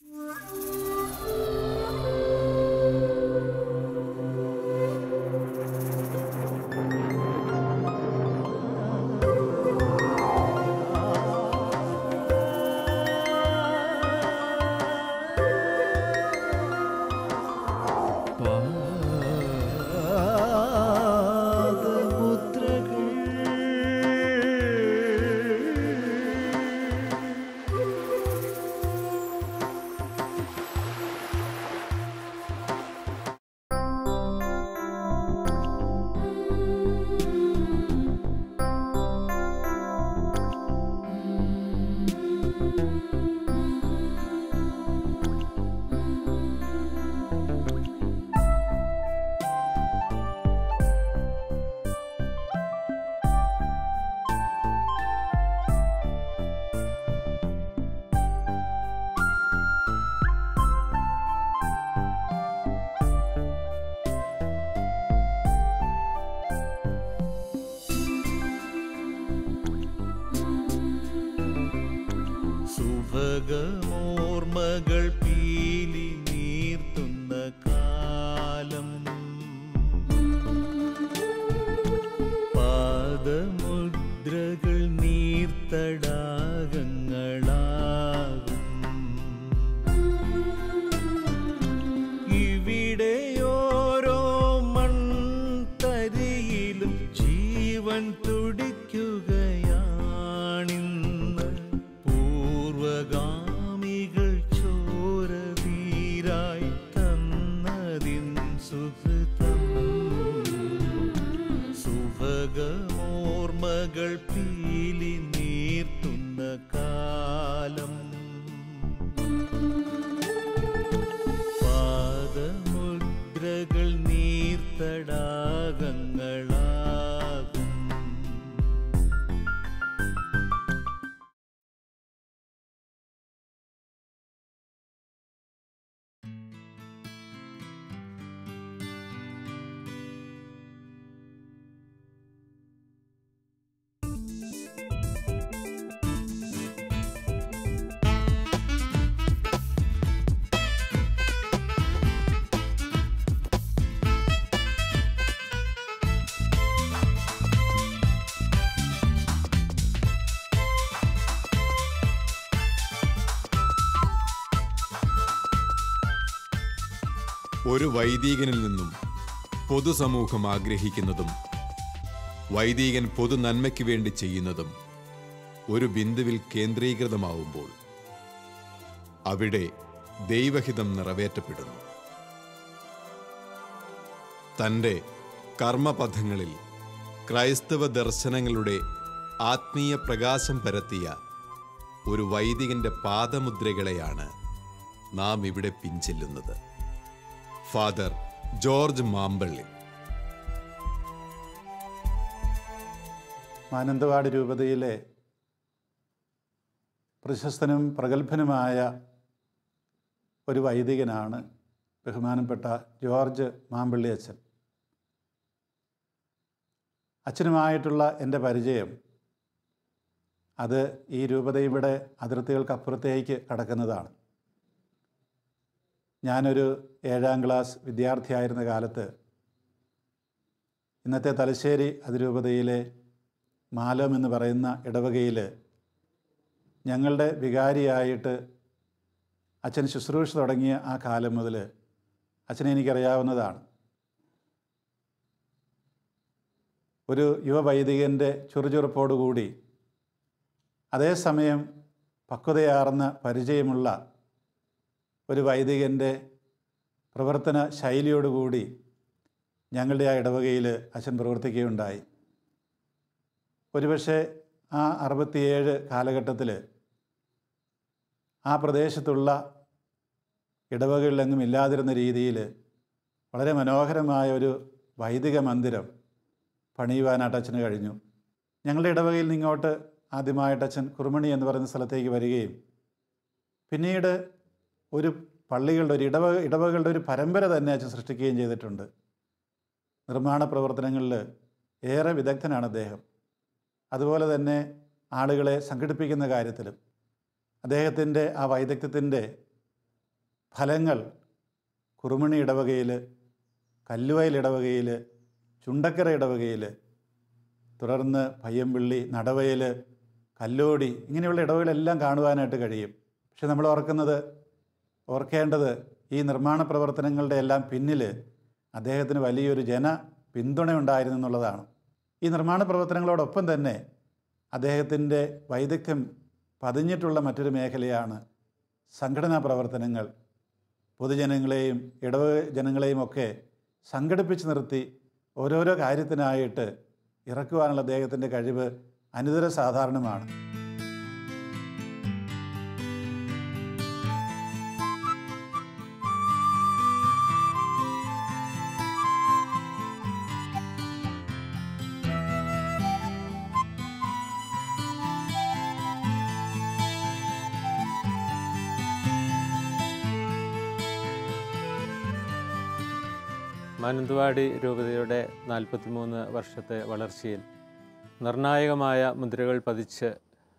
സുഭഗമോർമകൾ പീലി നീർത്തുന്ന കാലം പാദമുദ്രകൾ നീർത്തടാകങ്ങളാകും ഇവിടെ ഓരോ മൺതരിയിലും ജീവൻ തുടിക്കുകയാണിന്ന് പൂർവഗാമികൾ ചോരതീരായി തന്നതിൻ സുഹൃതം സുഭഗമോർമകൾ പീലി നീർത്തുന്ന കാലം പാദമുദ്രകൾ നീർത്തടാകങ്ങളാകും ഒരു വൈദികനിൽ നിന്നും പൊതുസമൂഹം ആഗ്രഹിക്കുന്നതും വൈദികൻ പൊതു നന്മയ്ക്ക് വേണ്ടി ചെയ്യുന്നതും ഒരു ബിന്ദുവിൽ കേന്ദ്രീകൃതമാവുമ്പോൾ അവിടെ ദൈവഹിതം നിറവേറ്റപ്പെടുന്നു തൻ്റെ കർമ്മപഥങ്ങളിൽ ക്രൈസ്തവ ദർശനങ്ങളുടെ ആത്മീയ പ്രകാശം പരത്തിയ ഒരു വൈദികന്റെ പാദമുദ്രകളെയാണ് നാം ഇവിടെ പിഞ്ചെല്ലുന്നത് ഫാദർ ജോർജ് മാമ്പള്ളി മാനന്തവാടി രൂപതയിലെ പ്രശസ്തനും പ്രഗത്ഭനുമായ ഒരു വൈദികനാണ് ബഹുമാനപ്പെട്ട ജോർജ് മാമ്പള്ളി അച്ഛൻ അച്ഛനുമായിട്ടുള്ള എൻ്റെ പരിചയം അത് ഈ രൂപതയുടെ അതിർത്തികൾക്കപ്പുറത്തേക്ക് കടക്കുന്നതാണ് ഞാനൊരു ഏഴാം ക്ലാസ് വിദ്യാർത്ഥിയായിരുന്ന കാലത്ത് ഇന്നത്തെ തലശ്ശേരി അതിരൂപതയിലെ മാലം എന്ന് പറയുന്ന ഇടവകയിൽ ഞങ്ങളുടെ വികാരിയായിട്ട് അച്ഛൻ ശുശ്രൂഷ തുടങ്ങിയ ആ കാലം മുതൽ അച്ഛനെ എനിക്കറിയാവുന്നതാണ് ഒരു യുവവൈദികൻ്റെ ചുറുചുറുപ്പോടുകൂടി അതേസമയം പക്വതയാർന്ന പരിചയമുള്ള ഒരു വൈദികൻ്റെ പ്രവർത്തന ശൈലിയോടുകൂടി ഞങ്ങളുടെ ആ ഇടവകയിൽ അച്ഛൻ പ്രവർത്തിക്കുകയുണ്ടായി ഒരുപക്ഷെ ആ അറുപത്തിയേഴ് കാലഘട്ടത്തിൽ ആ പ്രദേശത്തുള്ള ഇടവകളിലെങ്ങും ഇല്ലാതിരുന്ന രീതിയിൽ വളരെ മനോഹരമായ ഒരു വൈദിക മന്ദിരം പണിയുവാനായിട്ട് അച്ഛന് കഴിഞ്ഞു ഞങ്ങളുടെ ഇടവകയിൽ നിന്ന് ഇങ്ങോട്ട് ആദ്യമായിട്ട് അച്ഛൻ കുറുമണി എന്ന് പറയുന്ന സ്ഥലത്തേക്ക് വരികയും പിന്നീട് ഒരു പള്ളികളുടെ ഒരു ഇടവ ഇടവകളുടെ ഒരു പരമ്പര തന്നെ അച്ഛൻ സൃഷ്ടിക്കുകയും ചെയ്തിട്ടുണ്ട് നിർമ്മാണ പ്രവർത്തനങ്ങളിൽ ഏറെ വിദഗ്ധനാണ് അദ്ദേഹം അതുപോലെ തന്നെ ആളുകളെ സംഘടിപ്പിക്കുന്ന കാര്യത്തിലും അദ്ദേഹത്തിൻ്റെ ആ വൈദഗ്ധ്യത്തിൻ്റെ ഫലങ്ങൾ കുറുമണി ഇടവകയിൽ കല്ലുവയൽ ഇടവകയിൽ ചുണ്ടക്കര ഇടവകയിൽ തുടർന്ന് പയ്യമ്പള്ളി നടവയൽ കല്ലോടി ഇങ്ങനെയുള്ള ഇടവകളെല്ലാം കാണുവാനായിട്ട് കഴിയും പക്ഷെ നമ്മൾ ഓർക്കുന്നത് ഓർക്കേണ്ടത് ഈ നിർമ്മാണ പ്രവർത്തനങ്ങളുടെ എല്ലാം പിന്നിൽ അദ്ദേഹത്തിന് വലിയൊരു ജന പിന്തുണ ഉണ്ടായിരുന്നു എന്നുള്ളതാണ് ഈ നിർമ്മാണ പ്രവർത്തനങ്ങളോടൊപ്പം തന്നെ അദ്ദേഹത്തിൻ്റെ വൈദഗ്ധ്യം പതിഞ്ഞിട്ടുള്ള മറ്റൊരു മേഖലയാണ് സംഘടനാ പ്രവർത്തനങ്ങൾ പൊതുജനങ്ങളെയും ഇടവ ജനങ്ങളെയും ഒക്കെ സംഘടിപ്പിച്ച് നിർത്തി ഓരോരോ കാര്യത്തിനായിട്ട് ഇറക്കുവാനുള്ള അദ്ദേഹത്തിൻ്റെ കഴിവ് അനിതര സാധാരണമാണ് മാനന്തവാടി രൂപതയുടെ നാൽപ്പത്തിമൂന്ന് വർഷത്തെ വളർച്ചയിൽ നിർണായകമായ മുദ്രകൾ പതിച്ച്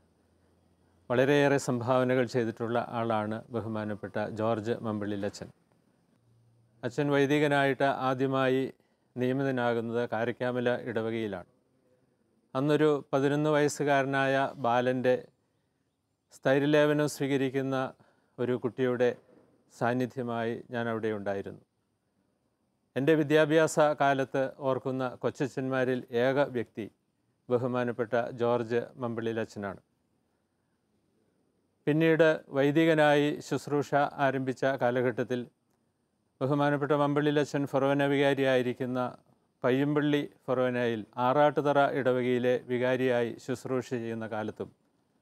വളരെയേറെ സംഭാവനകൾ ചെയ്തിട്ടുള്ള ആളാണ് ബഹുമാനപ്പെട്ട ജോർജ് മമ്പിള്ളിലച്ചൻ അച്ഛൻ വൈദികനായിട്ട് ആദ്യമായി നിയമിതനാകുന്നത് കാരക്കാമല ഇടവകയിലാണ് അന്നൊരു പതിനൊന്ന് വയസ്സുകാരനായ ബാലൻ്റെ സ്ഥൈര്യലേപനം സ്വീകരിക്കുന്ന ഒരു കുട്ടിയുടെ സാന്നിധ്യമായി ഞാൻ അവിടെ ഉണ്ടായിരുന്നു എൻ്റെ വിദ്യാഭ്യാസ കാലത്ത് ഓർക്കുന്ന കൊച്ചച്ഛന്മാരിൽ ഏക വ്യക്തി ബഹുമാനപ്പെട്ട ജോർജ് മമ്പിളിലച്ചനാണ് പിന്നീട് വൈദികനായി ശുശ്രൂഷ ആരംഭിച്ച കാലഘട്ടത്തിൽ ബഹുമാനപ്പെട്ട മമ്പിളിലച്ചൻ ഫൊറോന വികാരിയായിരിക്കുന്ന പയ്യമ്പള്ളി ഫൊറോനയിൽ ആറാട്ടുതറ ഇടവകയിലെ വികാരിയായി ശുശ്രൂഷ ചെയ്യുന്ന കാലത്തും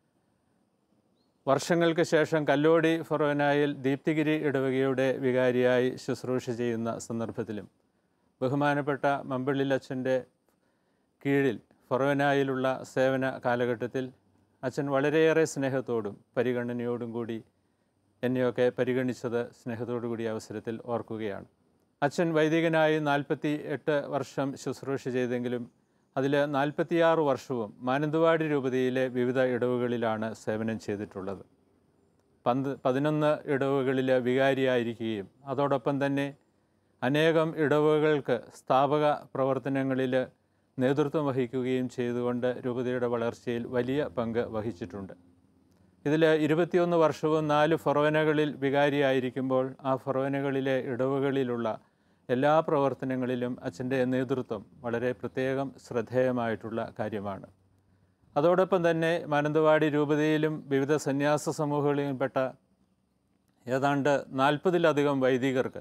വർഷങ്ങൾക്ക് ശേഷം കല്ലോടി ഫൊറോനായിൽ ദീപ്തിഗിരി ഇടവകയുടെ വികാരിയായി ശുശ്രൂഷ ചെയ്യുന്ന സന്ദർഭത്തിലും ബഹുമാനപ്പെട്ട മമ്പിള്ളിലച്ഛൻ്റെ കീഴിൽ ഫൊറോനായിലുള്ള സേവന കാലഘട്ടത്തിൽ അച്ഛൻ വളരെയേറെ സ്നേഹത്തോടും പരിഗണനയോടും കൂടി എന്നെയൊക്കെ പരിഗണിച്ചത് സ്നേഹത്തോടു കൂടി അവസരത്തിൽ ഓർക്കുകയാണ് അച്ഛൻ വൈദികനായി നാൽപ്പത്തി എട്ട് വർഷം ശുശ്രൂഷ ചെയ്തെങ്കിലും അതിൽ നാൽപ്പത്തിയാറ് വർഷവും മാനന്തവാടി രൂപതയിലെ വിവിധ ഇടവുകളിലാണ് സേവനം ചെയ്തിട്ടുള്ളത് പന്ത് പതിനൊന്ന് ഇടവുകളിൽ വികാരിയായിരിക്കുകയും അതോടൊപ്പം തന്നെ അനേകം ഇടവുകൾക്ക് സ്ഥാപക പ്രവർത്തനങ്ങളിൽ നേതൃത്വം വഹിക്കുകയും ചെയ്തുകൊണ്ട് രൂപതയുടെ വളർച്ചയിൽ വലിയ പങ്ക് വഹിച്ചിട്ടുണ്ട് ഇതിൽ ഇരുപത്തിയൊന്ന് വർഷവും നാല് ഫൊറോനകളിൽ വികാരിയായിരിക്കുമ്പോൾ ആ ഫൊറോനകളിലെ ഇടവുകളിലുള്ള എല്ലാ പ്രവർത്തനങ്ങളിലും അച്ഛൻ്റെ നേതൃത്വം വളരെ പ്രത്യേകം ശ്രദ്ധേയമായിട്ടുള്ള കാര്യമാണ് അതോടൊപ്പം തന്നെ മാനന്തവാടി രൂപതയിലും വിവിധ സന്യാസ സമൂഹങ്ങളിൽപ്പെട്ട ഏതാണ്ട് നാൽപ്പതിലധികം വൈദികർക്ക്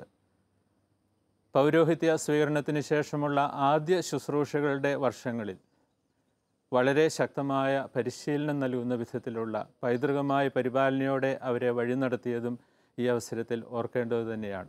പൗരോഹിത്യ സ്വീകരണത്തിന് ശേഷമുള്ള ആദ്യ ശുശ്രൂഷകളുടെ വർഷങ്ങളിൽ വളരെ ശക്തമായ പരിശീലനം നൽകുന്ന വിധത്തിലുള്ള പൈതൃകമായ പരിപാലനയോടെ അവരെ വഴി നടത്തിയതും ഈ അവസരത്തിൽ ഓർക്കേണ്ടത് തന്നെയാണ്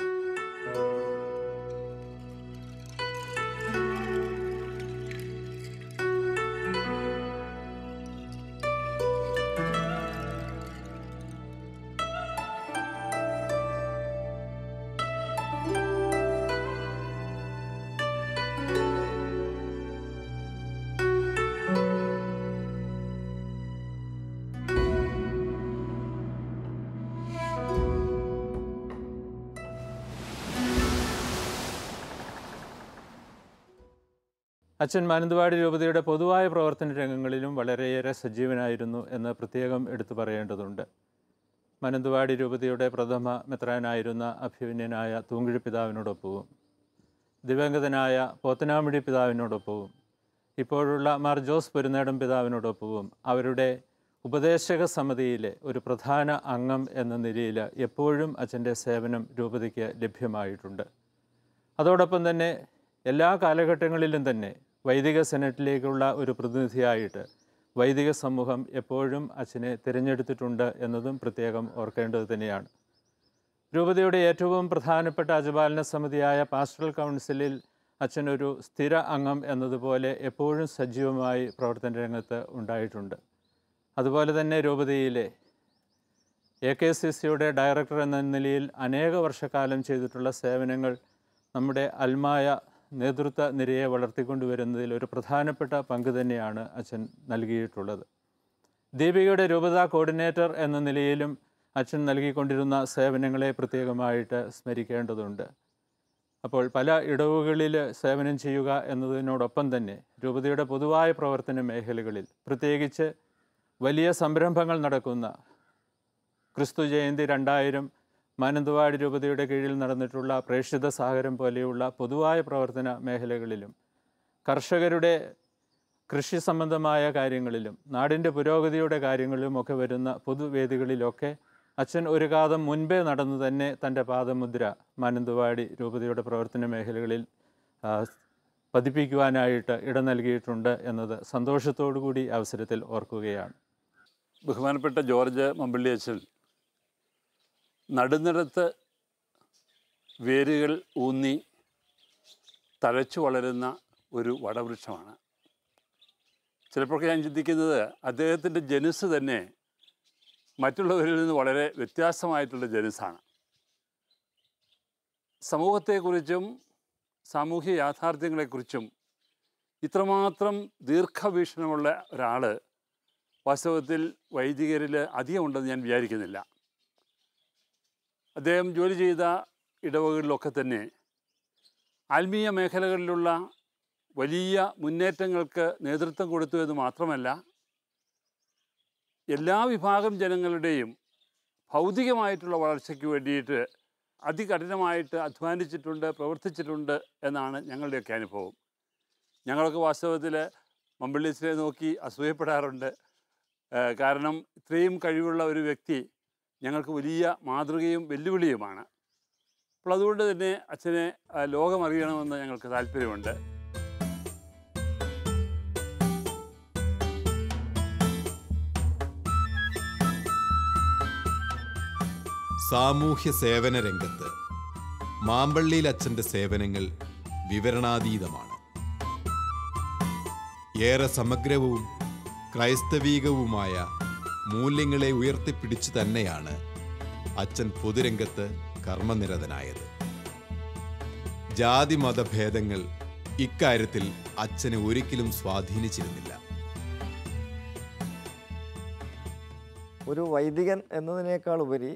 അച്ഛൻ മാനന്തവാടി രൂപതയുടെ പൊതുവായ പ്രവർത്തന രംഗങ്ങളിലും വളരെയേറെ സജീവനായിരുന്നു എന്ന് പ്രത്യേകം എടുത്തു പറയേണ്ടതുണ്ട് മാനന്തവാടി രൂപതയുടെ പ്രഥമ മെത്രാനായിരുന്ന അഭിമന്യനായ തൂങ്കിഴി പിതാവിനോടൊപ്പവും ദിവംഗതനായ പോത്തനാമിഴി പിതാവിനോടൊപ്പവും ഇപ്പോഴുള്ള മാർ ജോസ് പെരുന്നേടം പിതാവിനോടൊപ്പവും അവരുടെ ഉപദേശക സമിതിയിലെ ഒരു പ്രധാന അംഗം എന്ന നിലയിൽ എപ്പോഴും അച്ഛൻ്റെ സേവനം രൂപതയ്ക്ക് ലഭ്യമായിട്ടുണ്ട് അതോടൊപ്പം തന്നെ എല്ലാ കാലഘട്ടങ്ങളിലും തന്നെ വൈദിക സെനറ്റിലേക്കുള്ള ഒരു പ്രതിനിധിയായിട്ട് വൈദിക സമൂഹം എപ്പോഴും അച്ഛനെ തിരഞ്ഞെടുത്തിട്ടുണ്ട് എന്നതും പ്രത്യേകം ഓർക്കേണ്ടത് തന്നെയാണ് രൂപതയുടെ ഏറ്റവും പ്രധാനപ്പെട്ട അജപാലന സമിതിയായ പാസ്റ്ററൽ കൗൺസിലിൽ അച്ഛനൊരു സ്ഥിര അംഗം എന്നതുപോലെ എപ്പോഴും സജീവമായി പ്രവർത്തന രംഗത്ത് ഉണ്ടായിട്ടുണ്ട് അതുപോലെ തന്നെ രൂപതയിലെ എ കെ സി സിയുടെ ഡയറക്ടർ എന്ന നിലയിൽ അനേക വർഷക്കാലം ചെയ്തിട്ടുള്ള സേവനങ്ങൾ നമ്മുടെ അൽമായ നേതൃത്വ നിരയെ വളർത്തിക്കൊണ്ടുവരുന്നതിൽ ഒരു പ്രധാനപ്പെട്ട പങ്ക് തന്നെയാണ് അച്ഛൻ നൽകിയിട്ടുള്ളത് ദീപികയുടെ രൂപതാ കോർഡിനേറ്റർ എന്ന നിലയിലും അച്ഛൻ നൽകിക്കൊണ്ടിരുന്ന സേവനങ്ങളെ പ്രത്യേകമായിട്ട് സ്മരിക്കേണ്ടതുണ്ട് അപ്പോൾ പല ഇടവുകളിൽ സേവനം ചെയ്യുക എന്നതിനോടൊപ്പം തന്നെ രൂപതയുടെ പൊതുവായ പ്രവർത്തന മേഖലകളിൽ പ്രത്യേകിച്ച് വലിയ സംരംഭങ്ങൾ നടക്കുന്ന ക്രിസ്തു ജയന്തി രണ്ടായിരം മാനന്തവാടി രൂപതയുടെ കീഴിൽ നടന്നിട്ടുള്ള പ്രേക്ഷിത സാഗരം പോലെയുള്ള പൊതുവായ പ്രവർത്തന മേഖലകളിലും കർഷകരുടെ കൃഷി സംബന്ധമായ കാര്യങ്ങളിലും നാടിൻ്റെ പുരോഗതിയുടെ കാര്യങ്ങളിലും ഒക്കെ വരുന്ന പൊതുവേദികളിലൊക്കെ അച്ഛൻ ഒരു കാതം മുൻപേ നടന്നു തന്നെ തൻ്റെ പാദമുദ്ര മാനന്തവാടി രൂപതയുടെ പ്രവർത്തന മേഖലകളിൽ ആ, പതിപ്പിക്കുവാനായിട്ട് ഇടം നൽകിയിട്ടുണ്ട് എന്നത് സന്തോഷത്തോടു കൂടി അവസരത്തിൽ ഓർക്കുകയാണ് ബഹുമാനപ്പെട്ട ജോർജ് മമ്പള്ളി അച്ഛൻ നടുന്നിടത്ത് വേരുകൾ ഊന്നി തഴച്ചു വളരുന്ന ഒരു വടവൃക്ഷമാണ് ചിലപ്പോഴൊക്കെ ഞാൻ ചിന്തിക്കുന്നത് അദ്ദേഹത്തിൻ്റെ ജനുസ് തന്നെ മറ്റുള്ളവരിൽ നിന്ന് വളരെ വ്യത്യാസമായിട്ടുള്ള ജനുസാണ് സമൂഹത്തെക്കുറിച്ചും സാമൂഹ്യ യാഥാർത്ഥ്യങ്ങളെക്കുറിച്ചും ഇത്രമാത്രം ദീർഘവീക്ഷണമുള്ള ഒരാൾ വാസ്തവത്തിൽ വൈദികരിൽ അധികമുണ്ടെന്ന് ഞാൻ വിചാരിക്കുന്നില്ല അദ്ദേഹം ജോലി ചെയ്ത ഇടവകളിലൊക്കെ തന്നെ ആത്മീയ മേഖലകളിലുള്ള വലിയ മുന്നേറ്റങ്ങൾക്ക് നേതൃത്വം കൊടുത്തു എന്ന് മാത്രമല്ല എല്ലാ വിഭാഗം ജനങ്ങളുടെയും ഭൗതികമായിട്ടുള്ള വളർച്ചയ്ക്ക് വേണ്ടിയിട്ട് അതികഠിനമായിട്ട് അധ്വാനിച്ചിട്ടുണ്ട് പ്രവർത്തിച്ചിട്ടുണ്ട് എന്നാണ് ഞങ്ങളുടെയൊക്കെ അനുഭവം ഞങ്ങളൊക്കെ വാസ്തവത്തിൽ മമ്പിള്ളിച്ചിനെ നോക്കി അസൂയപ്പെടാറുണ്ട് ഏഹ് കാരണം ഇത്രയും കഴിവുള്ള ഒരു വ്യക്തി ഞങ്ങൾക്ക് വലിയ മാതൃകയും വെല്ലുവിളിയുമാണ് അപ്പോൾ അതുകൊണ്ട് തന്നെ അച്ഛനെ ആ, ലോകമറിയണമെന്ന് ഞങ്ങൾക്ക് താല്പര്യമുണ്ട് സാമൂഹ്യ സേവന രംഗത്ത് മാമ്പള്ളിയിൽ അച്ഛൻ്റെ സേവനങ്ങൾ വിവരണാതീതമാണ് ഏറെ സമഗ്രവും ക്രൈസ്തവീകവുമായ മൂല്യങ്ങളെ ഉയർത്തിപ്പിടിച്ചു തന്നെയാണ് അച്ഛൻ പൊതുരംഗത്ത് കർമ്മനിരതനായത് ജാതി മതഭേദങ്ങൾ ഇക്കാര്യത്തിൽ അച്ഛനെ ഒരിക്കലും സ്വാധീനിച്ചിരുന്നില്ല ഒരു വൈദികൻ എന്നതിനേക്കാൾ ഉപരി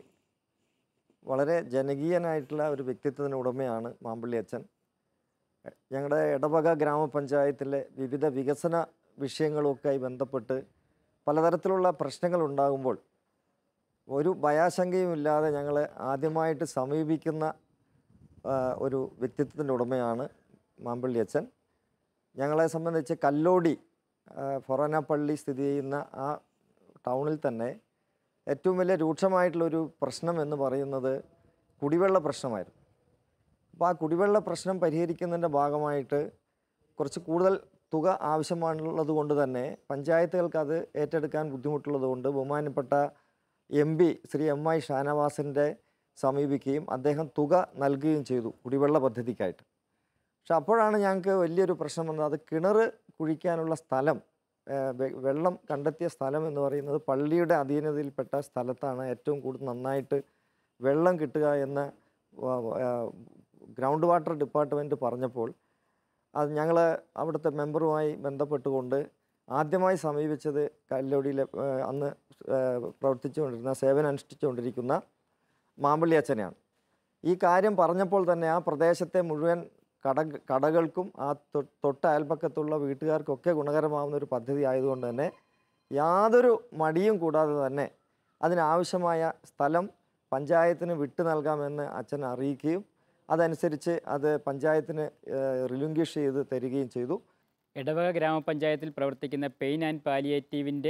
വളരെ ജനകീയനായിട്ടുള്ള ഒരു വ്യക്തിത്വത്തിന് ഉടമയാണ് മാമ്പള്ളി അച്ഛൻ ഞങ്ങളുടെ ഇടവക ഗ്രാമപഞ്ചായത്തിലെ വിവിധ വികസന വിഷയങ്ങളുമൊക്കെയായി ബന്ധപ്പെട്ട് പലതരത്തിലുള്ള പ്രശ്നങ്ങൾ ഉണ്ടാകുമ്പോൾ ഒരു ഭയാശങ്കയും ഇല്ലാതെ ഞങ്ങൾ ആദ്യമായിട്ട് സമീപിക്കുന്ന ആ, ഒരു വ്യക്തിത്വത്തിൻ്റെ ഉടമയാണ് മാമ്പള്ളി അച്ഛൻ ഞങ്ങളെ സംബന്ധിച്ച് കല്ലോടി ആ, ഫൊറോന പള്ളി സ്ഥിതി ചെയ്യുന്ന ആ ടൗണിൽ തന്നെ ഏറ്റവും വലിയ രൂക്ഷമായിട്ടുള്ളൊരു പ്രശ്നം എന്ന് പറയുന്നത് കുടിവെള്ള പ്രശ്നമായിരുന്നു അപ്പോൾ ആ കുടിവെള്ള പ്രശ്നം പരിഹരിക്കുന്നതിൻ്റെ ഭാഗമായിട്ട് കുറച്ച് കൂടുതൽ തുക ആവശ്യമാണുള്ളത് കൊണ്ട് തന്നെ പഞ്ചായത്തുകൾക്ക് അത് ഏറ്റെടുക്കാൻ ബുദ്ധിമുട്ടുള്ളത് കൊണ്ട് ബഹുമാനപ്പെട്ട M P Shri M I ഷാനവാസിൻ്റെ സമീപിക്കുകയും അദ്ദേഹം തുക നൽകുകയും ചെയ്തു കുടിവെള്ള പദ്ധതിക്കായിട്ട് പക്ഷെ അപ്പോഴാണ് ഞങ്ങൾക്ക് വലിയൊരു പ്രശ്നം വന്നത് അത് കിണർ കുഴിക്കാനുള്ള സ്ഥലം ഏഹ് വെ- വെള്ളം കണ്ടെത്തിയ സ്ഥലം എന്ന് പറയുന്നത് പള്ളിയുടെ അധീനതയിൽപ്പെട്ട സ്ഥലത്താണ് ഏറ്റവും കൂടുതൽ നന്നായിട്ട് വെള്ളം കിട്ടുക എന്ന് വ- വ- ഏഹ് ഗ്രൗണ്ട് വാട്ടർ ഡിപ്പാർട്ട്മെൻറ്റ് പറഞ്ഞപ്പോൾ അത് ഞങ്ങൾ അവിടുത്തെ മെമ്പറുമായി ബന്ധപ്പെട്ടുകൊണ്ട് ആദ്യമായി സമീപിച്ചത് കല്ലോടിയിലെ ഏഹ് അന്ന് ഏഹ് പ്രവർത്തിച്ചുകൊണ്ടിരുന്ന സേവനം അനുഷ്ഠിച്ചുകൊണ്ടിരിക്കുന്ന മാമ്പള്ളി അച്ഛനെയാണ് ഈ കാര്യം പറഞ്ഞപ്പോൾ തന്നെ ആ പ്രദേശത്തെ മുഴുവൻ കട കടകൾക്കും ആ തൊ- തൊട്ട് അയൽപ്പക്കത്തുള്ള വീട്ടുകാർക്കൊക്കെ ഗുണകരമാവുന്ന ഒരു പദ്ധതി ആയതുകൊണ്ട് തന്നെ യാതൊരു മടിയും കൂടാതെ തന്നെ അതിനാവശ്യമായ സ്ഥലം പഞ്ചായത്തിന് വിട്ടു നൽകാമെന്ന് അച്ഛൻ അറിയിക്കുകയും അതനുസരിച്ച് അത് പഞ്ചായത്തിന് റിലിംഗ്വിഷ് ചെയ്ത് തരികയും ചെയ്തു ഇടവക ഗ്രാമപഞ്ചായത്തിൽ പ്രവർത്തിക്കുന്ന പെയിൻ ആൻഡ് പാലിയേറ്റീവിൻ്റെ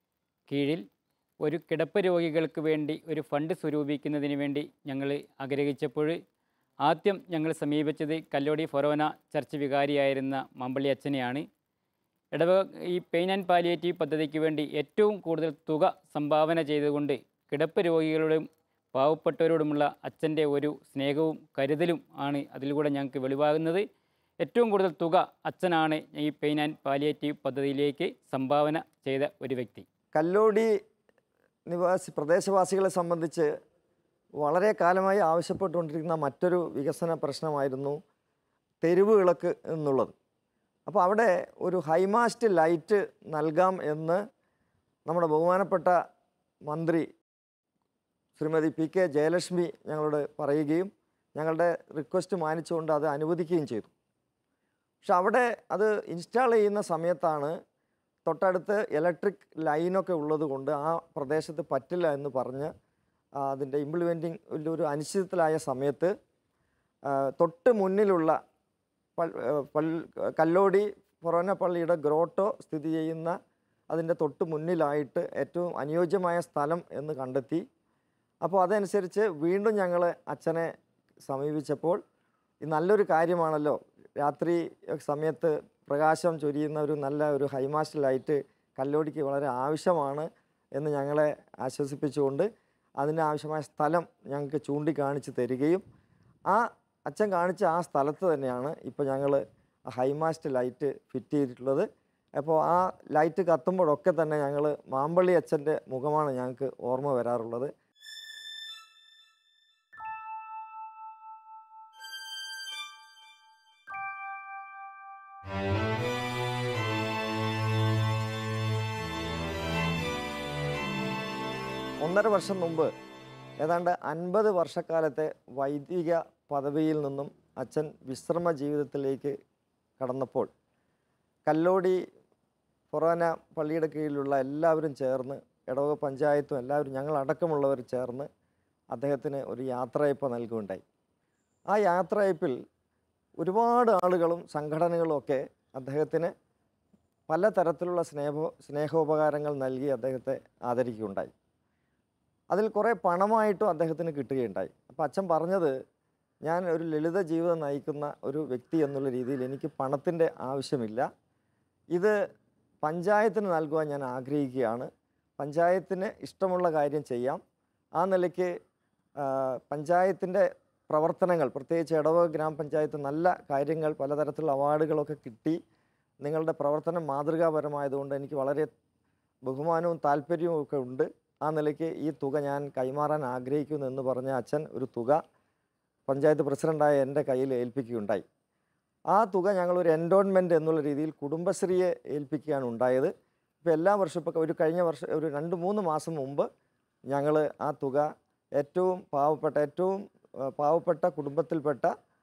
കീഴിൽ ഒരു കിടപ്പ് രോഗികൾക്ക് വേണ്ടി ഒരു ഫണ്ട് സ്വരൂപിക്കുന്നതിന് വേണ്ടി ഞങ്ങൾ ആഗ്രഹിച്ചപ്പോൾ ആദ്യം ഞങ്ങൾ സമീപിച്ചത് കല്ലോടി ഫൊറോന ചർച്ച് വികാരിയായിരുന്ന മമ്പള്ളി അച്ഛനെയാണ് ഇടവക ഈ പെയിൻ ആൻഡ് പാലിയേറ്റീവ് പദ്ധതിക്ക് വേണ്ടി ഏറ്റവും കൂടുതൽ തുക സംഭാവന ചെയ്തുകൊണ്ട് കിടപ്പ് രോഗികളോടും പാവപ്പെട്ടവരോടുമുള്ള അച്ഛൻ്റെ ഒരു സ്നേഹവും കരുതലും ആണ് അതിലൂടെ ഞങ്ങൾക്ക് വെളിവാകുന്നത് ഏറ്റവും കൂടുതൽ തുക അച്ഛനാണ് ഈ പെയിൻ ആൻഡ് പാലിയേറ്റീവ് പദ്ധതിയിലേക്ക് സംഭാവന ചെയ്ത ഒരു വ്യക്തി കല്ലോടി നിവാസി പ്രദേശവാസികളെ സംബന്ധിച്ച് വളരെ കാലമായി ആവശ്യപ്പെട്ടുകൊണ്ടിരിക്കുന്ന മറ്റൊരു വികസന പ്രശ്നമായിരുന്നു തെരുവ് വിളക്ക് എന്നുള്ളത് അപ്പോൾ അവിടെ ഒരു ഹൈമാസ്റ്റ് ലൈറ്റ് നൽകാം എന്ന് നമ്മുടെ ബഹുമാനപ്പെട്ട മന്ത്രി ശ്രീമതി പി കെ ജയലക്ഷ്മി ഞങ്ങളോട് പറയുകയും ഞങ്ങളുടെ റിക്വസ്റ്റ് മാനിച്ചുകൊണ്ട് അത് അനുവദിക്കുകയും ചെയ്തു പക്ഷെ അവിടെ അത് ഇൻസ്റ്റാൾ ചെയ്യുന്ന സമയത്താണ് തൊട്ടടുത്ത് ഇലക്ട്രിക് ലൈനൊക്കെ ഉള്ളത് കൊണ്ട് ആ പ്രദേശത്ത് പറ്റില്ല എന്ന് പറഞ്ഞ് ആ, അതിൻ്റെ ഇംപ്ലിമെൻറ്റിംഗ് ഒരു അനിശ്ചിതത്തിലായ സമയത്ത് ആ, തൊട്ട് മുന്നിലുള്ള പൾ ആ, പൾ കല്ലോടി ഫൊറോന പള്ളിയുടെ ഗ്രോട്ടോ സ്ഥിതി ചെയ്യുന്ന അതിൻ്റെ തൊട്ട് മുന്നിലായിട്ട് ഏറ്റവും അനുയോജ്യമായ സ്ഥലം എന്ന് കണ്ടെത്തി അപ്പോൾ അതനുസരിച്ച് വീണ്ടും ഞങ്ങൾ അച്ഛനെ സമീപിച്ചപ്പോൾ ഇത് നല്ലൊരു കാര്യമാണല്ലോ രാത്രി സമയത്ത് പ്രകാശം ചൊരിയുന്ന ഒരു നല്ല ഒരു ഹൈമാസ്റ്റ് ലൈറ്റ് കല്ലോടിക്ക് വളരെ ആവശ്യമാണ് എന്ന് ഞങ്ങളെ ആശ്വസിപ്പിച്ചുകൊണ്ട് അതിന് ആവശ്യമായ സ്ഥലം ഞങ്ങൾക്ക് ചൂണ്ടിക്കാണിച്ച് തരികയും ആ അച്ഛൻ കാണിച്ച ആ സ്ഥലത്ത് തന്നെയാണ് ഇപ്പോൾ ഞങ്ങൾ ഹൈമാസ്റ്റ് ലൈറ്റ് ഫിറ്റ് ചെയ്തിട്ടുള്ളത് അപ്പോൾ ആ ലൈറ്റ് കത്തുമ്പോഴൊക്കെ തന്നെ ഞങ്ങൾ മാമ്പള്ളി അച്ഛൻ്റെ മുഖമാണ് ഞങ്ങൾക്ക് ഓർമ്മ വരാറുള്ളത് ഒന്നര വർഷം മുമ്പ് ഏതാണ്ട് അൻപത് വർഷക്കാലത്തെ വൈദിക പദവിയിൽ നിന്നും അച്ഛൻ വിശ്രമ ജീവിതത്തിലേക്ക് കടന്നപ്പോൾ കല്ലോടി ഫൊറാന പള്ളിയുടെ കീഴിലുള്ള എല്ലാവരും ചേർന്ന് ഇടവക പഞ്ചായത്തും എല്ലാവരും ഞങ്ങൾ അടക്കമുള്ളവർ ചേർന്ന് അദ്ദേഹത്തിന് ഒരു യാത്രയപ്പ് നൽകുകയുണ്ടായി ആ യാത്രയപ്പിൽ ഒരുപാട് ആളുകളും സംഘടനകളും ഒക്കെ അദ്ദേഹത്തിന് പല തരത്തിലുള്ള സ്നേഹ സ്നേഹോപകാരങ്ങൾ നൽകി അദ്ദേഹത്തെ ആദരിക്കുകയുണ്ടായി അതിൽ കുറേ പണമായിട്ടും അദ്ദേഹത്തിന് കിട്ടുകയുണ്ടായി അപ്പോൾ അച്ഛൻ പറഞ്ഞത് ഞാൻ ഒരു ലളിത ജീവിതം നയിക്കുന്ന ഒരു വ്യക്തി എന്നുള്ള രീതിയിൽ എനിക്ക് പണത്തിൻ്റെ ആവശ്യമില്ല ഇത് പഞ്ചായത്തിന് നൽകുവാൻ ഞാൻ ആഗ്രഹിക്കുകയാണ് പഞ്ചായത്തിന് ഇഷ്ടമുള്ള കാര്യം ചെയ്യാം ആ നിലയ്ക്ക് ആ, പഞ്ചായത്തിൻ്റെ പ്രവർത്തനങ്ങൾ പ്രത്യേകിച്ച് ഇടവക ഗ്രാമപഞ്ചായത്ത് നല്ല കാര്യങ്ങൾ പലതരത്തിലുള്ള അവാർഡുകളൊക്കെ കിട്ടി നിങ്ങളുടെ പ്രവർത്തനം മാതൃകാപരമായതുകൊണ്ട് എനിക്ക് വളരെ ബഹുമാനവും താല്പര്യവും ഒക്കെ ഉണ്ട് ആ നിലയ്ക്ക് ഈ തുക ഞാൻ കൈമാറാൻ ആഗ്രഹിക്കുന്നു എന്ന് പറഞ്ഞ അച്ഛൻ ഒരു തുക പഞ്ചായത്ത് പ്രസിഡൻ്റായ എൻ്റെ കയ്യിൽ ഏൽപ്പിക്കുകയുണ്ടായി ആ തുക ഞങ്ങളൊരു എൻഡോൺമെൻറ്റ് എന്നുള്ള രീതിയിൽ കുടുംബശ്രീയെ ഏൽപ്പിക്കുകയാണ് ഉണ്ടായത് ഇപ്പോൾ എല്ലാ വർഷവും ഇപ്പോൾ ഒരു കഴിഞ്ഞ വർഷം ഒരു രണ്ട് മൂന്ന് മാസം മുമ്പ് ഞങ്ങൾ ആ തുക ഏറ്റവും പാവപ്പെട്ട ഏറ്റവും ആ, പാവപ്പെട്ട കുടുംബത്തിൽപ്പെട്ട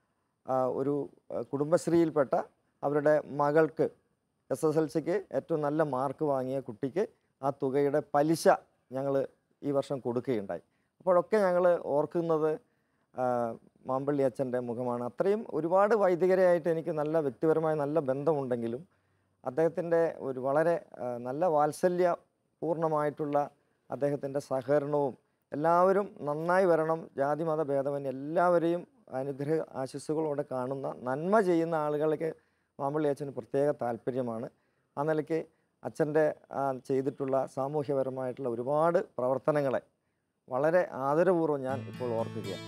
ആ, ഒരു ആ, കുടുംബശ്രീയിൽപ്പെട്ട അവരുടെ മകൾക്ക് എസ് എസ് എൽ സിക്ക് ഏറ്റവും നല്ല മാർക്ക് വാങ്ങിയ കുട്ടിക്ക് ആ തുകയുടെ പലിശ ഞങ്ങൾ ഈ വർഷം കൊടുക്കുകയുണ്ടായി അപ്പോഴൊക്കെ ഞങ്ങൾ ഓർക്കുന്നത് ആ, മാമ്പള്ളി അച്ഛൻ്റെ മുഖമാണ് അത്രയും ഒരുപാട് വൈദികരെയായിട്ട് എനിക്ക് നല്ല വ്യക്തിപരമായ നല്ല ബന്ധമുണ്ടെങ്കിലും അദ്ദേഹത്തിൻ്റെ ഒരു വളരെ ആ, നല്ല വാത്സല്യ പൂർണ്ണമായിട്ടുള്ള അദ്ദേഹത്തിൻ്റെ സഹകരണവും എല്ലാവരും നന്നായി വരണം ജാതി മത ഭേദമന്യേ എല്ലാവരെയും അനുഗ്രഹ ആശസ്സുകളോടെ കാണുന്ന നന്മ ചെയ്യുന്ന ആളുകൾക്ക് മാമ്പള്ളി അച്ഛന് പ്രത്യേക താല്പര്യമാണ് ആ നിലയ്ക്ക് അച്ഛൻ്റെ ചെയ്തിട്ടുള്ള സാമൂഹ്യപരമായിട്ടുള്ള ഒരുപാട് പ്രവർത്തനങ്ങളെ വളരെ ആദരപൂർവ്വം ഞാൻ ഇപ്പോൾ ഓർക്കുകയാണ്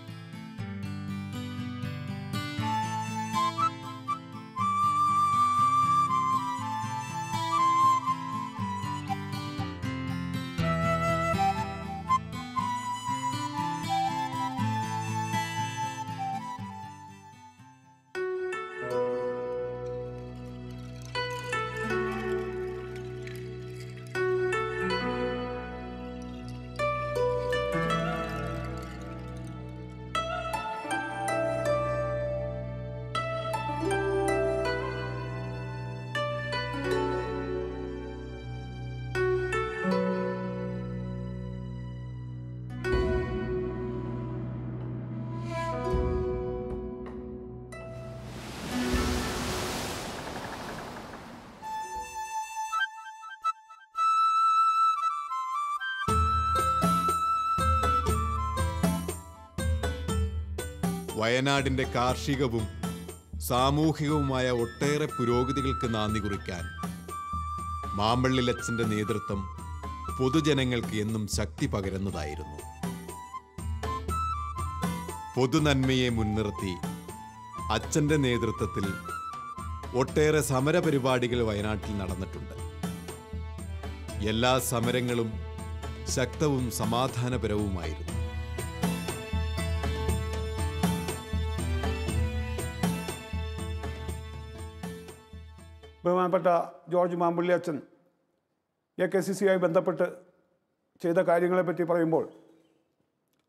വയനാടിന്റെ കാർഷികവും സാമൂഹികവുമായ ഒട്ടേറെ പുരോഗതികൾക്ക് നാന്ദി കുറിക്കാൻ മാമ്പള്ളിലച്ചന്റെ നേതൃത്വം പൊതുജനങ്ങൾക്ക് എന്നും ശക്തി പകരുന്നതായിരുന്നു പൊതുനന്മയെ മുൻനിർത്തി അച്ഛന്റെ നേതൃത്വത്തിൽ ഒട്ടേറെ സമരപരിപാടികൾ വയനാട്ടിൽ നടന്നിട്ടുണ്ട് എല്ലാ സമരങ്ങളും ശക്തവും സമാധാനപരവുമായിരുന്നു ബഹുമാനപ്പെട്ട ജോർജ് മാമ്പള്ളി അച്ഛൻ എ കെ സി സിയുമായി ബന്ധപ്പെട്ട് ചെയ്ത കാര്യങ്ങളെപ്പറ്റി പറയുമ്പോൾ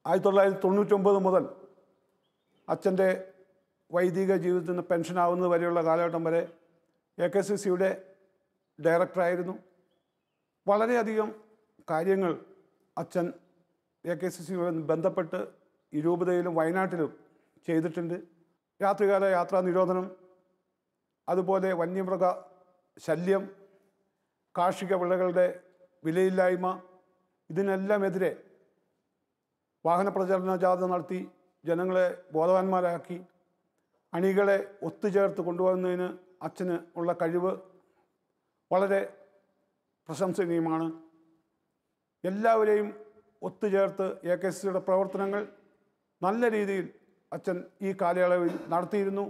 ആയിരത്തി തൊള്ളായിരത്തി തൊണ്ണൂറ്റൊമ്പത് മുതൽ അച്ഛൻ്റെ വൈദിക ജീവിതത്തിന് പെൻഷനാവുന്നത് വരെയുള്ള കാലഘട്ടം വരെ എ കെ സി സിയുടെ ഡയറക്ടറായിരുന്നു വളരെയധികം കാര്യങ്ങൾ അച്ഛൻ എ കെ സി സിയുമായി ബന്ധപ്പെട്ട് ഈ രൂപതയിലും വയനാട്ടിലും ചെയ്തിട്ടുണ്ട് രാത്രികാല യാത്രാ നിരോധനം അതുപോലെ വന്യമൃഗ ശല്യം കാർഷിക വിളകളുടെ വിലയില്ലായ്മ ഇതിനെല്ലാമെതിരെ വാഹന പ്രചരണ ജാഥ നടത്തി ജനങ്ങളെ ബോധവാന്മാരാക്കി അണികളെ ഒത്തുചേർത്ത് കൊണ്ടുവന്നതിന് അച്ഛന് ഉള്ള കഴിവ് വളരെ പ്രശംസനീയമാണ് എല്ലാവരെയും ഒത്തുചേർത്ത് എ കെ സിയുടെ പ്രവർത്തനങ്ങൾ നല്ല രീതിയിൽ അച്ഛൻ ഈ കാലയളവിൽ നടത്തിയിരുന്നു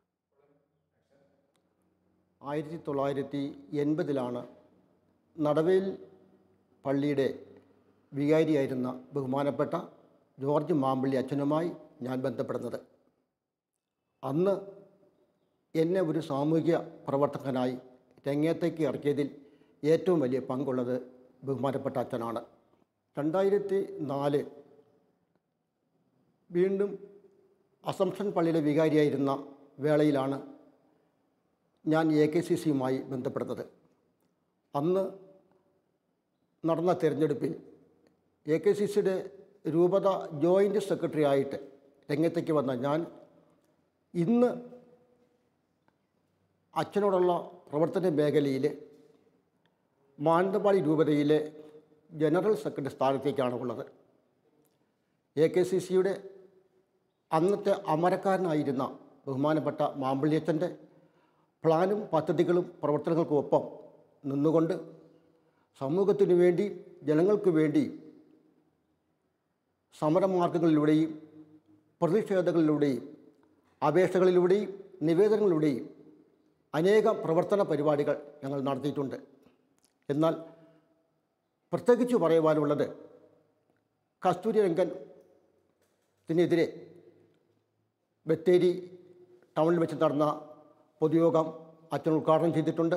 ആയിരത്തി തൊള്ളായിരത്തി എൺപതിലാണ് നടവേൽ പള്ളിയുടെ വികാരിയായിരുന്ന ബഹുമാനപ്പെട്ട ജോർജ് മാമ്പള്ളി അച്ഛനുമായി ഞാൻ ബന്ധപ്പെടുന്നത് അന്ന് എന്നെ ഒരു സാമൂഹിക പ്രവർത്തകനായി രംഗത്തേക്ക് ഇറക്കിയതിൽ ഏറ്റവും വലിയ പങ്കുള്ളത് ബഹുമാനപ്പെട്ട അച്ഛനാണ് രണ്ടായിരത്തി നാല് വീണ്ടും അസംഷൻ പള്ളിയിലെ വികാരിയായിരുന്ന വേളയിലാണ് ഞാൻ എ കെ സി സിയുമായി ബന്ധപ്പെടുന്നത് അന്ന് നടന്ന തിരഞ്ഞെടുപ്പിൽ എ കെ സി സിയുടെ രൂപത ജോയിൻ്റ് സെക്രട്ടറി ആയിട്ട് രംഗത്തേക്ക് വന്ന ഞാൻ ഇന്ന് അച്ഛനോടുള്ള പ്രവർത്തന മേഖലയിൽ മാനന്തവാടി രൂപതയിലെ ജനറൽ സെക്രട്ടറി സ്ഥാനത്തേക്കാണ് ഉള്ളത് എ കെ സി സിയുടെ അന്നത്തെ അമരക്കാരനായിരുന്ന ബഹുമാനപ്പെട്ട മാമ്പള്ളിയച്ഛൻ്റെ പ്ലാനും പദ്ധതികളും പ്രവർത്തനങ്ങൾക്കുമൊപ്പം നിന്നുകൊണ്ട് സമൂഹത്തിനു വേണ്ടി ജനങ്ങൾക്ക് വേണ്ടി സമരമാർഗങ്ങളിലൂടെയും പ്രതിഷേധങ്ങളിലൂടെയും അപേക്ഷകളിലൂടെയും നിവേദനങ്ങളിലൂടെയും അനേകം പ്രവർത്തന പരിപാടികൾ ഞങ്ങൾ നടത്തിയിട്ടുണ്ട് എന്നാൽ പ്രത്യേകിച്ച് പറയുവാനുള്ളത് കസ്തൂരി രംഗത്തിനെതിരെ ബത്തേരി ടൗണിൽ വെച്ച് നടന്ന പൊതുയോഗം അച്ഛൻ ഉദ്ഘാടനം ചെയ്തിട്ടുണ്ട്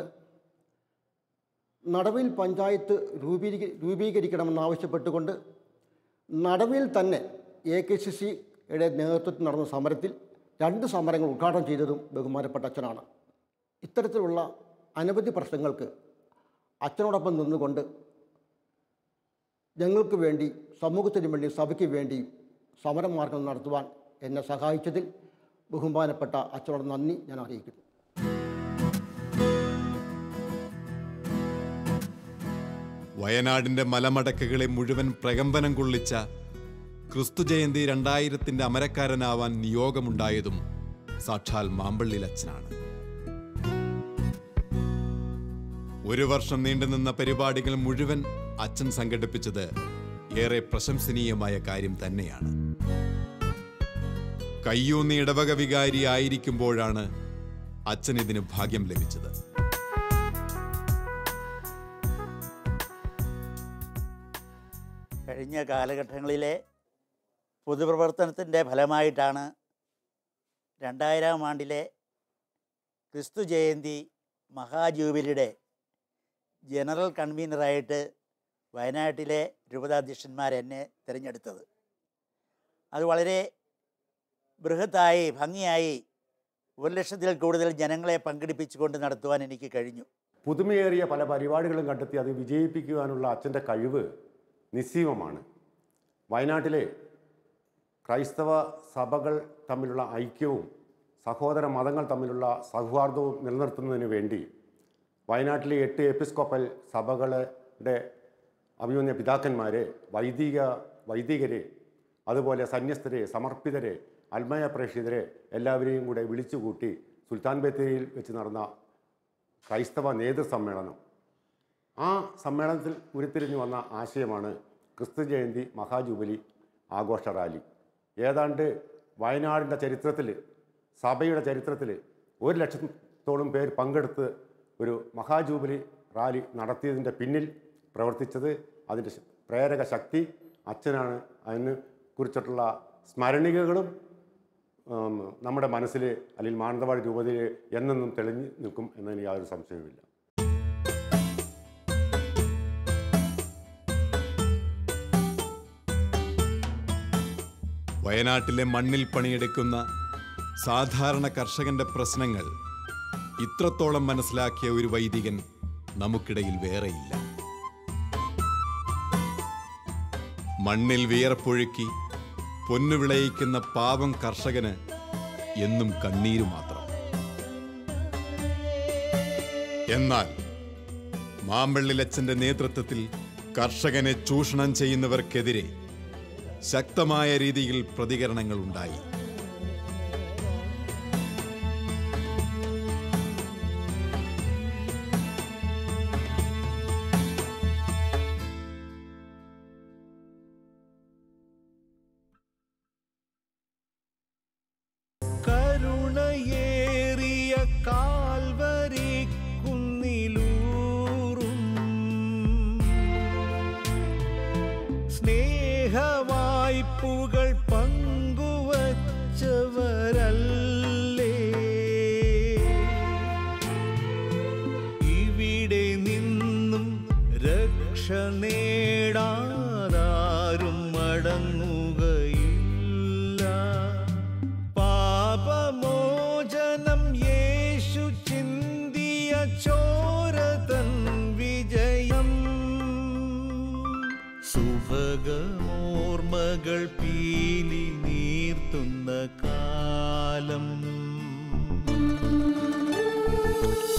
നടവിൽ പഞ്ചായത്ത് രൂപീകരി രൂപീകരിക്കണമെന്നാവശ്യപ്പെട്ടുകൊണ്ട് നടവിൽ തന്നെ എ കെ സി സിയുടെ നേതൃത്വത്തിൽ നടന്ന സമരത്തിൽ രണ്ട് സമരങ്ങൾ ഉദ്ഘാടനം ചെയ്തതും ബഹുമാനപ്പെട്ട അച്ഛനാണ് ഇത്തരത്തിലുള്ള അനവധി പ്രശ്നങ്ങൾക്ക് അച്ഛനോടൊപ്പം നിന്നുകൊണ്ട് ഞങ്ങൾക്ക് വേണ്ടി സമൂഹത്തിന് വേണ്ടി സഭയ്ക്ക് വേണ്ടി സമരമാർഗം നടത്തുവാൻ എന്നെ സഹായിച്ചതിൽ ബഹുമാനപ്പെട്ട അച്ഛനോട് നന്ദി ഞാൻ അറിയിക്കുന്നു വയനാടിന്റെ മലമടക്കുകളെ മുഴുവൻ പ്രകമ്പനം കൊള്ളിച്ച ക്രിസ്തുജയന്തി രണ്ടായിരത്തിന്റെ അമരക്കാരനാവാൻ നിയോഗമുണ്ടായതും സാക്ഷാൽ മാമ്പള്ളിലച്ഛനാണ് ഒരു വർഷം നീണ്ടുനിന്ന പരിപാടികൾ മുഴുവൻ അച്ഛൻ സംഘടിപ്പിച്ചത് ഏറെ പ്രശംസനീയമായ കാര്യം തന്നെയാണ് കയ്യൂന്നി ഇടവക വികാരി ആയിരിക്കുമ്പോഴാണ് അച്ഛൻ ഇതിന് ഭാഗ്യം ലഭിച്ചത് കഴിഞ്ഞ കാലഘട്ടങ്ങളിലെ പൊതുപ്രവർത്തനത്തിൻ്റെ ഫലമായിട്ടാണ് രണ്ടായിരം ആണ്ടിലെ ക്രിസ്തു ജയന്തി മഹാജൂബിലിയുടെ ജനറൽ കൺവീനറായിട്ട് വയനാട്ടിലെ രൂപതാധ്യക്ഷന്മാർ എന്നെ തിരഞ്ഞെടുത്തത് അത് വളരെ ബൃഹത്തായി ഭംഗിയായി ഒരു ലക്ഷത്തിൽ കൂടുതൽ ജനങ്ങളെ പങ്കെടുപ്പിച്ചുകൊണ്ട് നടത്തുവാൻ എനിക്ക് കഴിഞ്ഞു പുതുമയേറിയ പല പരിപാടികളും കണ്ടെത്തി അത് വിജയിപ്പിക്കുവാനുള്ള അച്ഛൻ്റെ കഴിവ് നിസ്സീമമാണ് വയനാട്ടിലെ ക്രൈസ്തവ സഭകൾ തമ്മിലുള്ള ഐക്യവും സഹോദര മതങ്ങൾ തമ്മിലുള്ള സൗഹാർദ്ദവും നിലനിർത്തുന്നതിന് വേണ്ടി വയനാട്ടിലെ എട്ട് എപ്പിസ്കോപ്പൽ സഭകളുടെ അഭിമന്യ പിതാക്കന്മാരെ വൈദിക വൈദികരെ അതുപോലെ സന്യസ്തരെ സമർപ്പിതരെ അൽമയ പ്രേക്ഷിതരെ എല്ലാവരെയും കൂടെ വിളിച്ചുകൂട്ടി സുൽത്താൻ ബത്തേരിയിൽ വെച്ച് നടന്ന ക്രൈസ്തവ നേതൃസമ്മേളനം ആ സമ്മേളനത്തിൽ ഉരുത്തിരിഞ്ഞു വന്ന ആശയമാണ് ക്രിസ്തു ജയന്തി മഹാജൂബിലി ആഘോഷ റാലി ഏതാണ്ട് വയനാടിൻ്റെ ചരിത്രത്തിൽ സഭയുടെ ചരിത്രത്തിൽ ഒരു ലക്ഷത്തോളം പേർ പങ്കെടുത്ത് ഒരു മഹാജൂബിലി റാലി നടത്തിയതിൻ്റെ പിന്നിൽ പ്രവർത്തിച്ചത് അതിൻ്റെ ശ- പ്രേരക ശക്തി അച്ഛനാണ് അതിന് കുറിച്ചിട്ടുള്ള സ്മരണികകളും ഉം, നമ്മുടെ മനസ്സിൽ അല്ലെങ്കിൽ മാനന്തവാടി രൂപതയിൽ എന്നെന്നും തെളിഞ്ഞു നിൽക്കും എന്നതിന് യാതൊരു സംശയവുമില്ല വയനാട്ടിലെ മണ്ണിൽ പണിയെടുക്കുന്ന സാധാരണ കർഷകന്റെ പ്രശ്നങ്ങൾ ഇത്രത്തോളം മനസ്സിലാക്കിയ ഒരു വൈദികൻ നമുക്കിടയിൽ വേറെയില്ല മണ്ണിൽ വിയർപ്പൊഴുക്കി പൊന്നു വിളയിക്കുന്ന പാവം കർഷകന് എന്നും കണ്ണീരു മാത്രം എന്നാൽ മാമ്പള്ളിലച്ചന്റെ നേതൃത്വത്തിൽ കർഷകനെ ചൂഷണം ചെയ്യുന്നവർക്കെതിരെ ശക്തമായ രീതിയിൽ പ്രതികരണങ്ങൾ ഉണ്ടായി കരുണയേറിയ കാൽവരി കുന്നിലൂറും സ്നേഹവായ്പുകൾ പങ്കുവച്ചവരല്ലേ ഇവിടെ നിന്നും രക്ഷ നേടാതാരും മടങ്ങുകയില്ല പാപമോചനം യേശു ചിന്തിയ ചോരതൻ വിജയം സുഭഗമോർമകൾ പീലി നീർത്തുന്ന കാലം